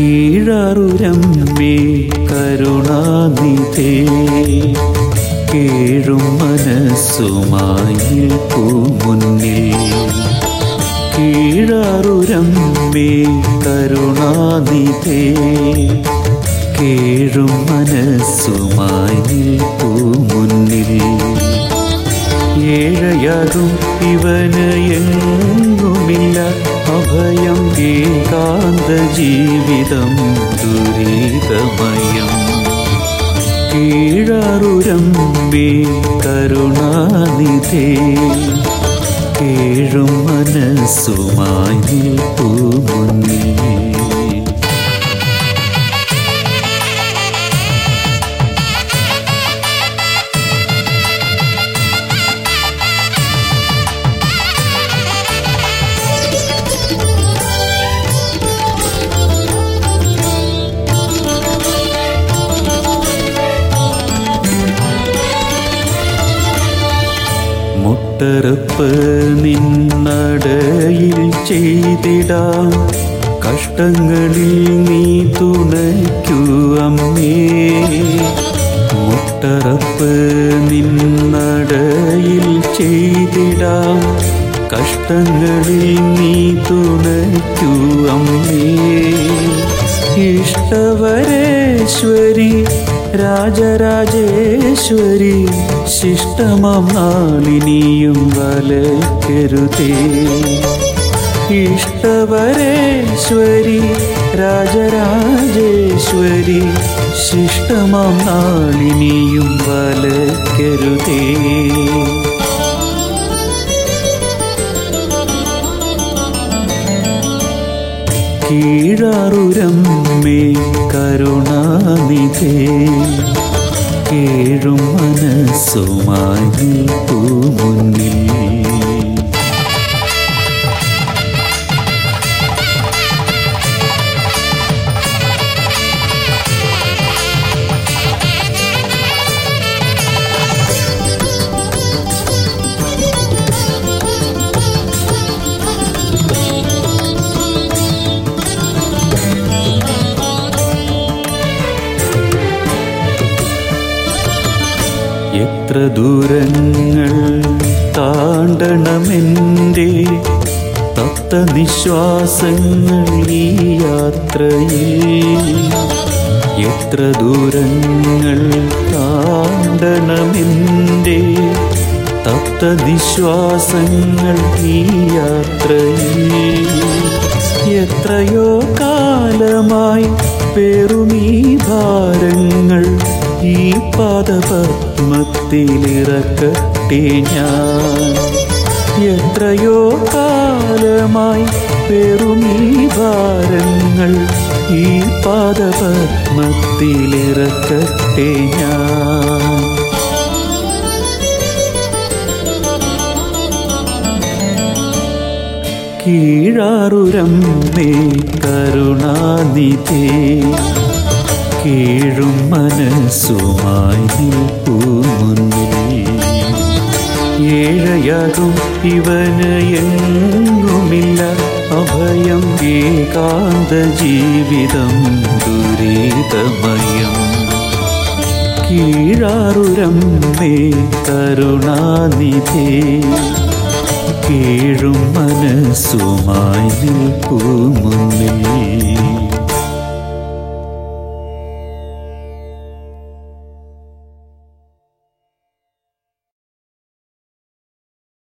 കീഴറുരമ്മേ കരുണാനിധേ കേഴും മനസ്സുമായി പൂമുന്നിൽ കീഴറുരമ്മേ കരുണാനിധേ കേഴും മനസ്സുമായി പൂമുന്നിൽ ഏഴയാകും ഇവന് എങ്ങുമില്ല അഭയം ഏകാന്ത ജീവിതം ദുരിതമയം കീഴറുരമ്പേ കരുണാനിധേ കേഴും മനസ്സുമായി പൂമുന്നിൽ മുട്ടറപ്പ് നിന്നടയിൽ ചെയ്തിടാം കഷ്ടങ്ങളിൽ നീ തുണയ്ക്കൂ അമ്മേ മുട്ടറപ്പ് നിന്നടയിൽ ചെയ്തിടാം കഷ്ടങ്ങളിൽ നീ തുണയ്ക്കൂ അമ്മേ ഇഷ്ടവരേശ്വരി രാജരാജേശ്വരി ശിഷ്ടമാം നാളിനിയും വലക്കരുതേ ഇഷ്ടവരേശ്വരി രാജരാജേശ്വരി ശിഷ്ടമാം നാളിനിയും വലക്കരുതേ കീഴാറുരമ്മേ കരുണാനിധേ കേഴും മനസ്സുമായി പൂമുന്നിൽ എത്ര ദൂരങ്ങൾ താണ്ടണമെൻ്റെ തത്ത നിശ്വാസങ്ങൾ ഈ യാത്രയിൽ എത്ര ദൂരങ്ങൾ താണ്ടണമെൻ്റെ തത്ത നിശ്വാസങ്ങൾ ഈ യാത്രയിൽ എത്രയോ കാലമായി പേറുമീ ഭാരങ്ങൾ ഈ പാദപത്മത്തിലിറക്കട്ടെ ഞാൻ എത്രയോ കാലമായി പേറുമീ ഭാരങ്ങൾ ഈ പാദപത്മത്തിലിറക്കട്ടെ ഞാൻ കീഴാറുരമ്മേ കരുണാനിധേ കീഴും മനസ്സുമായി നിൽപ്പൂമുന്നിൽ ഏഴയാകും ഇവന് എങ്ങുമില്ല അഭയം ഏകാന്ത ജീവിതം ദുരിതമയം കീഴാറുരമ്മേ കരുണാനിധേ കീഴും മനസ്സുമായി നിൽപ്പൂമുന്നിൽ